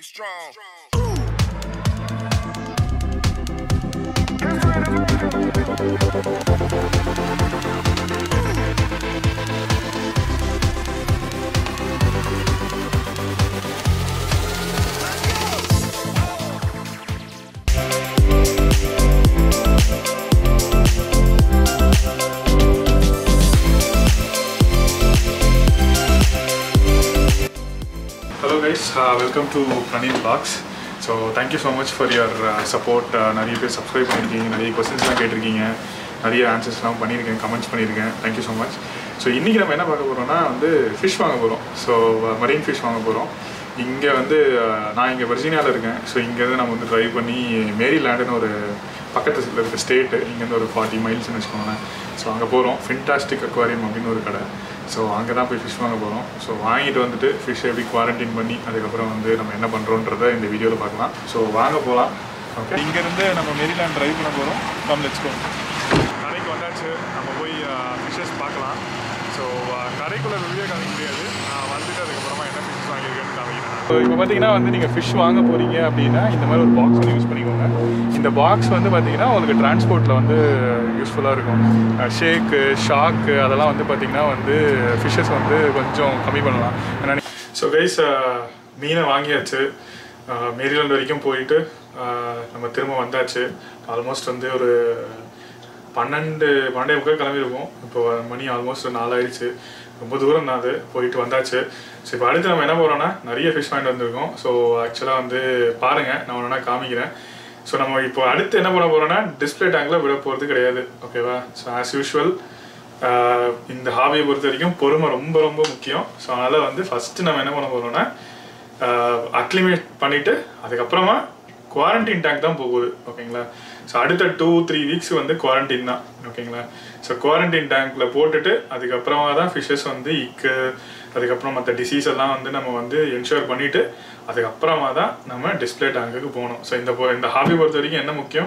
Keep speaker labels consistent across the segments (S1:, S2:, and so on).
S1: strong.
S2: Hello guys welcome to Praneeth box so thank you so much for your support நிறைய பேர் subscribe பண்ணியிருக்கீங்க நிறைய கொஸ்டின்ஸ்லாம் கேட்டிருக்கீங்க நிறைய ஆன்சர்ஸ்லாம் பண்ணியிருக்கேன் கமெண்ட்ஸ் பண்ணியிருக்கேன் தேங்க்யூ ஸோ மச் ஸோ இன்றைக்கி நம்ம என்ன பார்க்க போகிறோம்னா வந்து ஃபிஷ் வாங்க போகிறோம் ஸோ மரீன் ஃபிஷ் வாங்க போகிறோம் இங்கே வந்து uh, நான் இங்கே வர்ஜீனியாவில் இருக்கேன் ஸோ இங்கேருந்து நம்ம வந்து ட்ரைவ் பண்ணி மேரிலேண்டுன்னு ஒரு பக்கத்தில் இருக்க ஸ்டேட்டு இங்கேருந்து ஒரு ஃபார்ட்டி மைல்ஸ்னு வச்சுக்கோங்களேன் ஸோ அங்கே போகிறோம் ஃபின்டாஸ்டிக் அக்வாரியம் அப்படின்னு ஒரு கடை ஸோ அங்கே தான் போய் ஃபிஷ் வாங்க போகிறோம் ஸோ வாங்கிட்டு வந்துட்டு ஃபிஷ் எப்படி குவாரண்டைன் பண்ணி அதுக்கப்புறம் வந்து நம்ம என்ன பண்ணுறோன்றதை இந்த வீடியோவில் பார்க்கலாம் ஸோ வாங்க போகலாம் ஓகே இங்கேருந்து நம்ம மெரிலாண்ட் ட்ரைவ் பண்ண போகிறோம் கம் லெட்ஸ் கோ கடைக்கு வந்தாச்சு நம்ம போய் ஃபிஷ்ஷஸ் பார்க்கலாம் ஸோ கடைக்குள்ளே ரிவ்யூ காமிக்க முடியாது நான் வந்துட்டு அதுக்கப்புறமா என்ன ஃபிஷ் வாங்கியிருக்கேன்னு காமிக்கிறேன் ஸோ இப்போ பார்த்தீங்கன்னா வந்து நீங்கள் ஃபிஷ் வாங்க போகிறீங்க அப்படின்னா இந்த மாதிரி ஒரு பாக்ஸ் வந்து யூஸ் பண்ணிக்கோங்க இந்த பாக்ஸ் வந்து பார்த்தீங்கன்னா உங்களுக்கு டிரான்ஸ்போர்ட்டில் வந்து யூஸ்ஃபுல்லாக இருக்கும் ஷேக்கு ஷாக்கு அதெல்லாம் வந்து பார்த்தீங்கன்னா வந்து ஃபிஷ்ஷஸ் வந்து கொஞ்சம் கம்மி பண்ணலாம் ஏன்னா ஸோ கைஸ் மீனை வாங்கியாச்சு மேரிலாண்ட் வரைக்கும் போயிட்டு அஹ், நம்ம திரும்ப வந்தாச்சு ஆல்மோஸ்ட் வந்து ஒரு பன்னெண்டு பன்னெண்டே முக்கால் கிளம்பியிருக்கோம் இப்போ மணி ஆல்மோஸ்ட் நாலாயிடுச்சு ரொம்ப தூரம் தான் அது போயிட்டு வந்தாச்சு ஸோ இப்போ அடுத்து நம்ம என்ன போகிறோம்னா நிறைய ஃபிஷ் வாங்கிட்டு வந்திருக்கோம் ஸோ ஆக்சுவலாக வந்து பாருங்கள் நான் ஒன்றா காமிக்கிறேன் ஸோ நம்ம இப்போ அடுத்து என்ன பண்ண போகிறோம்னா டிஸ்பிளே டேங்கில் விட போகிறது கிடையாது ஓகேவா ஸோ ஆஸ் யூஷுவல் இந்த ஹாபியை பொறுத்த வரைக்கும் பொறுமை ரொம்ப ரொம்ப முக்கியம் ஸோ அதனால் வந்து ஃபஸ்ட்டு நம்ம என்ன பண்ண போகிறோம்னா அக்ளிமேட் பண்ணிவிட்டு அதுக்கப்புறமா குவாரண்டைன் டேங்க் தான் போகுது ஓகேங்களா ஸோ அடுத்த டூ த்ரீ வீக்ஸ் வந்து குவாரண்டைன் தான் ஓகேங்களா ஸோ குவாரண்டைன் டேங்க்கில் போட்டுட்டு அதுக்கப்புறமா தான் ஃபிஷ்ஷஸ் வந்து இக்கு அதுக்கப்புறம் மற்ற டிசீஸ் எல்லாம் வந்து நம்ம வந்து என்ஷூர் பண்ணிவிட்டு அதுக்கப்புறமா தான் நம்ம டிஸ்பிளே டேங்குக்கு போகணும் ஸோ இந்த பொ- இந்த ஹாபி பொறுத்த வரைக்கும் என்ன முக்கியம்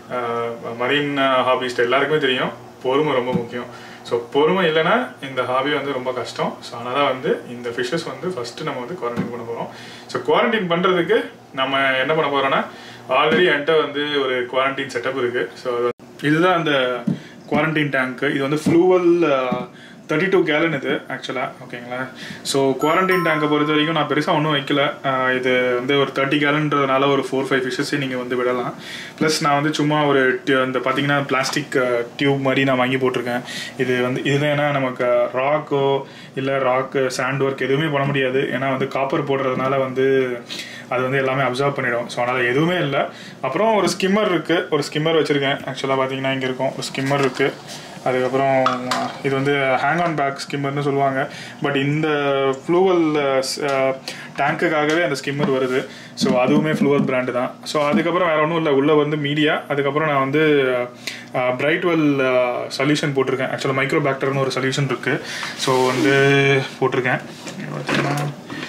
S2: மரீன் ஹாபிஸ்ட் எல்லாருக்குமே தெரியும் பொறுமை ரொம்ப முக்கியம் ஸோ பொறுமை இல்லைன்னா இந்த ஹாபி வந்து ரொம்ப கஷ்டம் ஸோ அதனால் வந்து இந்த ஃபிஷ்ஷஸ் வந்து ஃபஸ்ட்டு நம்ம வந்து குவாரண்டைன் பண்ண போகிறோம் ஸோ குவாரண்டைன் பண்ணுறதுக்கு நம்ம என்ன பண்ண போகிறோம்னா ஆல்ரெடி என்கிட்ட வந்து ஒரு குவாரண்டைன் செட்டப் இருக்குது ஸோ இதுதான் அந்த குவாரண்டைன் டேங்க்கு இது வந்து ஃப்ளூவல் தேர்ட்டி டூ கேலன் இது ஆக்சுவலாக ஓகேங்களா ஸோ குவாரண்டைன் டேங்கை பொறுத்த வரைக்கும் நான் பெருசாக ஒன்றும் வைக்கல ஆஹ் இது வந்து ஒரு தேர்ட்டி கேலன்றதுனால ஒரு ஃபோர் ஃபைவ் ஃபிஷ்ஷஸே நீங்கள் வந்து விடலாம் ப்ளஸ் நான் வந்து சும்மா ஒரு tu- இந்த பார்த்தீங்கன்னா பிளாஸ்டிக் டியூப் மாதிரி நான் வாங்கி போட்டிருக்கேன் இது வந்து இதுதான் ஏன்னா நமக்கு ராக்கோ இல்லை ராக்கு சாண்ட் ஒர்க் எதுவுமே பண்ண முடியாது ஏன்னா வந்து காப்பர் போடுறதுனால வந்து அது வந்து எல்லாமே அப்சர்வ் பண்ணிடும் ஸோ அதனால் எதுவுமே இல்லை அப்புறம் ஒரு ஸ்கிம்மர் இருக்குது ஒரு ஸ்கிம்மர் வச்சுருக்கேன் ஆக்சுவலாக பார்த்தீங்கன்னா இங்கே இருக்கும் ஒரு ஸ்கிம்மர் இருக்குது அதுக்கப்புறம் இது வந்து ஹேங் ஆன் பேக் ஸ்கிம்மர்னு சொல்லுவாங்க பட் இந்த ஃப்ளூவல் டேங்க்குக்காகவே அந்த ஸ்கிம்மர் வருது ஸோ அதுவுமே ஃப்ளூவல் பிராண்டு தான் ஸோ அதுக்கப்புறம் வேறு ஒன்றும் இல்லை உள்ளே வந்து மீடியா அதுக்கப்புறம் நான் வந்து பிரைட்வெல் சொல்யூஷன் போட்டிருக்கேன் ஆக்சுவலாக மைக்ரோ பேக்டர்னு ஒரு சொல்யூஷன் இருக்குது ஸோ வந்து போட்டிருக்கேன் இங்க பார்த்தீங்கன்னா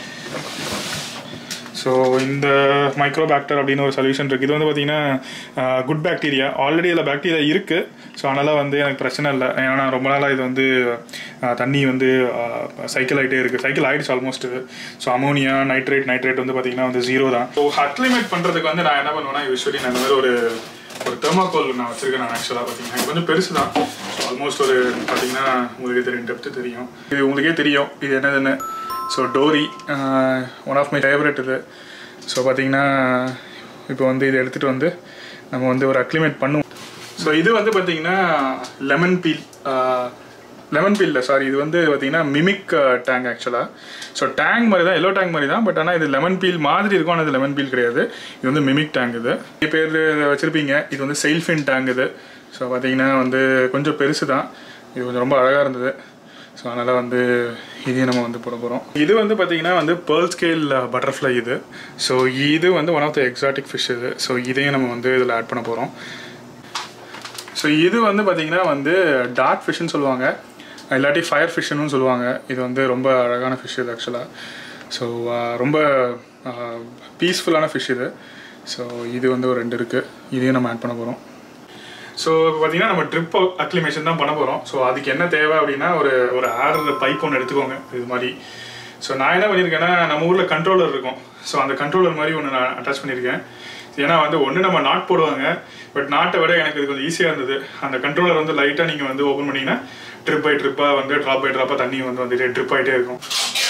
S2: ஸோ இந்த மைக்ரோபாக்டர் அப்படின்னு ஒரு சொல்யூஷன் இருக்குது இது வந்து பார்த்தீங்கன்னா குட் பாக்டீரியா ஆல்ரெடி இதில் பாக்டீரியா இருக்குது ஸோ அதனால் வந்து எனக்கு பிரச்சனை இல்லை ஏன்னா நான் ரொம்ப நாளாக இது வந்து ஆஹ், தண்ணி வந்து சைக்கிள் ஆகிட்டே இருக்குது சைக்கிள் ஆகிடுச்சு almost so ammonia nitrate nitrate வந்து பார்த்தீங்கன்னா வந்து ஜீரோ தான் ஸோ அக்ளிமேட் பண்ணுறதுக்கு வந்து நான் என்ன பண்ணுவேன்னா யூஸ்வலி நான் இந்த மாதிரி ஒரு ஒரு தெர்மாக்கோல் நான் வச்சிருக்கேன் நான் ஆக்சுவலாக பார்த்தீங்கன்னா இது கொஞ்சம் பெருசு தான் ஆல்மோஸ்ட் ஒரு பார்த்தீங்கன்னா உங்களுக்கு தெரியும் டெப்த்து தெரியும் இது உங்களுக்கே தெரியும் இது என்னதுன்னு so dory one of my favourite இது ஸோ பார்த்தீங்கன்னா இப்போ வந்து இதை எடுத்துகிட்டு வந்து நம்ம வந்து ஒரு அக்ளிமேட் பண்ணுவோம் ஸோ இது வந்து பார்த்தீங்கன்னா lemon peel lemon peel sorry இது வந்து பார்த்தீங்கன்னா மிமிக் டேங்க் ஆக்சுவலாக ஸோ டேங்க் மாதிரி தான் எல்லோ டேங்க் மாதிரி தான் பட் ஆனால் இது லெமன் பீல் மாதிரி இருக்கும் ஆனால் இது லெமன் பீல் கிடையாது இது வந்து மிமிக் டேங்க் இது நிறைய பேர் வச்சுருப்பீங்க இது வந்து செல்ஃபின் டேங்க் இது ஸோ பார்த்தீங்கன்னா வந்து கொஞ்சம் பெருசு தான் இது கொஞ்சம் ரொம்ப அழகாக இருந்தது ஸோ அதனால் வந்து இதையும் நம்ம வந்து போட போகிறோம் இது வந்து பார்த்தீங்கன்னா வந்து பேர்ல் ஸ்கேல் பட்டர்ஃப்ளை இது ஸோ இது வந்து one of the exotic fish இது ஸோ இதையும் நம்ம வந்து இதில் ஆட் பண்ண போகிறோம் ஸோ இது வந்து பார்த்தீங்கன்னா வந்து டார்க் ஃபிஷ்னு சொல்லுவாங்க இல்லாட்டி ஃபயர் ஃபிஷ்னு சொல்லுவாங்க இது வந்து ரொம்ப அழகான ஃபிஷ் இது ஆக்சுவலாக ஸோ ரொம்ப பீஸ்ஃபுல்லான ஃபிஷ் இது ஸோ இது வந்து ஒரு ரெண்டு இருக்குது இதையும் நம்ம ஆட் பண்ண போகிறோம் ஸோ இப்போ பார்த்தீங்கன்னா நம்ம ட்ரிப் அக்ளிமேஷன் தான் பண்ண போகிறோம் ஸோ அதுக்கு என்ன தேவை அப்படின்னா ஒரு ஒரு ஏர் பைப் ஒன்று எடுத்துக்கோங்க இது மாதிரி ஸோ நான் என்ன பண்ணியிருக்கேன்னா நம்ம ஊரில் கண்ட்ரோலர் இருக்கும் ஸோ அந்த கண்ட்ரோலர் மாதிரி ஒன்று நான் அட்டாச் பண்ணியிருக்கேன் ஏன்னா வந்து ஒன்று நம்ம நாட் போடுவாங்க பட் நாட்டை விட எனக்கு இது கொஞ்சம் ஈஸியாக இருந்தது அந்த கண்ட்ரோலர் வந்து லைட்டாக நீங்கள் வந்து ஓப்பன் பண்ணிங்கன்னா ட்ரிப் பை ட்ரிப்பாக வந்து ட்ராப் பை ட்ராப்பாக தண்ணி வந்து வந்துட்டு ட்ரிப் ஆகிட்டே இருக்கும்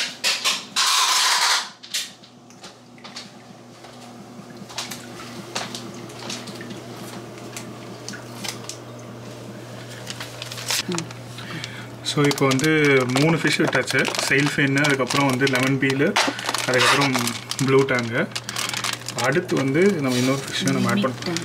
S2: ஸோ இப்போ வந்து மூணு ஃபிஷ் விட்டாச்சு செயில் ஃபின்னு அதுக்கப்புறம் வந்து லெமன் பீலு அதுக்கப்புறம் ப்ளூ டேங்கு அடுத்து வந்து நம்ம இன்னொரு ஃபிஷ்ஷை நம்ம ஆட் பண்ணோம்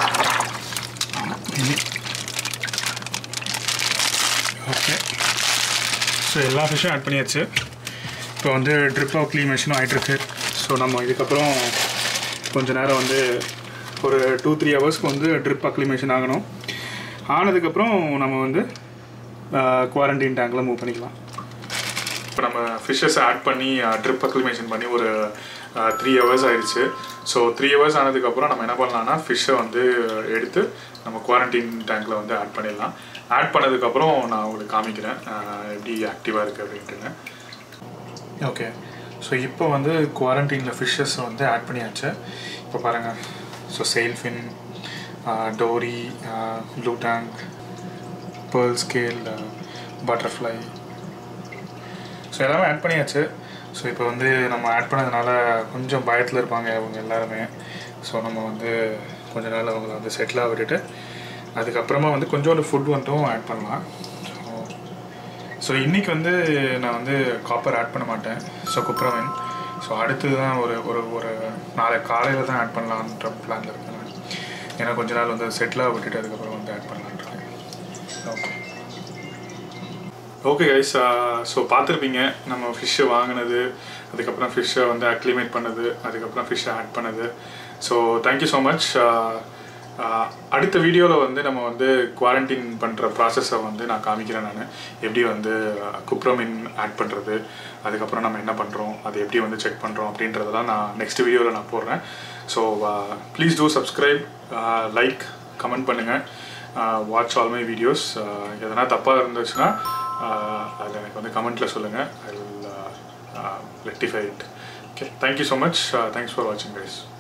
S2: ஓகே ஸோ எல்லா ஃபிஷ்ஷும் ஆட் பண்ணியாச்சு இப்போ வந்து ட்ரிப் ஆஃப் க்ளீன் மிஷினும் ஆகிட்டுருக்கு ஸோ நம்ம இதுக்கப்புறம் கொஞ்ச நேரம் வந்து ஒரு டூ த்ரீ ஹவர்ஸ்க்கு வந்து ட்ரிப் அக்ளிமேஷன் ஆகணும் ஆனதுக்கப்புறம் நம்ம வந்து குவாரண்டைன் டேங்கில் மூவ் பண்ணிக்கலாம் இப்போ நம்ம ஃபிஷ்ஷஸ் ஆட் பண்ணி ட்ரிப் அக்ளிமேஷன் பண்ணி ஒரு த்ரீ ஹவர்ஸ் ஆயிடுச்சு ஸோ த்ரீ ஹவர்ஸ் ஆனதுக்கப்புறம் நம்ம என்ன பண்ணலாம்னா ஃபிஷ்ஷை வந்து எடுத்து நம்ம குவாரண்டைன் டேங்க்கில் வந்து ஆட் பண்ணிடலாம் ஆட் பண்ணதுக்கப்புறம் நான் உங்களுக்கு காமிக்கிறேன் அஹ், எப்படி ஆக்டிவாக இருக்குது அப்படின்ட்டுன்னு ஓகே ஸோ இப்போ வந்து குவாரண்டைனில் ஃபிஷ்ஷஸ் வந்து ஆட் பண்ணியாச்சு இப்போ பாருங்கள் so sailfin dory blue tank pearl scale butterfly so எல்லாமே ஆட் பண்ணியாச்சு ஸோ இப்போ வந்து நம்ம ஆட் பண்ணதுனால கொஞ்சம் பயத்தில் இருப்பாங்க அவங்க எல்லாருமே ஸோ நம்ம வந்து கொஞ்ச நாள் அவங்கள வந்து செட்டிலாக விட்டுட்டு அதுக்கப்புறமா வந்து கொஞ்சோண்டு ஃபுட் வந்துட்டும் ஆட் பண்ணலாம் ஸோ ஸோ இன்றைக்கி வந்து நான் வந்து காப்பர் ஆட் பண்ண மாட்டேன் ஸோ குப்ரவன் ஸோ அடுத்து தான் ஒரு ஒரு ஒரு நாளை காலையில் தான் ஆட் பண்ணலான்ற பிளானில் இருக்கேன் நான் ஏன்னா கொஞ்ச நாள் வந்து செட்டிலாக விட்டுட்டு அதுக்கப்புறம் வந்து ஆட் பண்ணலான்னு இருக்கேன் ஓகே ஓகே கைஸ் ஸோ பார்த்துருப்பீங்க நம்ம ஃபிஷ்ஷை வாங்கினது அதுக்கப்புறம் ஃபிஷ்ஷை வந்து அக்ளிமேட் பண்ணது அதுக்கப்புறம் ஃபிஷ்ஷை ஆட் பண்ணது ஸோ தேங்க்யூ ஸோ மச் அடுத்த வீடியோவில் வந்து நம்ம வந்து குவாரண்டைன் பண்ணுற ப்ராசஸை வந்து நான் காமிக்கிறேன் நான் எப்படி வந்து குப்ரோமின் ஆட் பண்ணுறது அதுக்கப்புறம் நம்ம என்ன பண்ணுறோம் அதை எப்படி வந்து செக் பண்ணுறோம் அப்படின்றதெல்லாம் நான் நெக்ஸ்ட் வீடியோவில் நான் போடுறேன் so please do subscribe like comment பண்ணுங்கள் வாட்ச் ஆல் மை வீடியோஸ் எதனா தப்பாக இருந்துச்சுன்னா அதில் எனக்கு வந்து கமெண்ட்டில் சொல்லுங்கள் I will rectify it okay thank you so much thanks for வாட்சிங் கைஸ்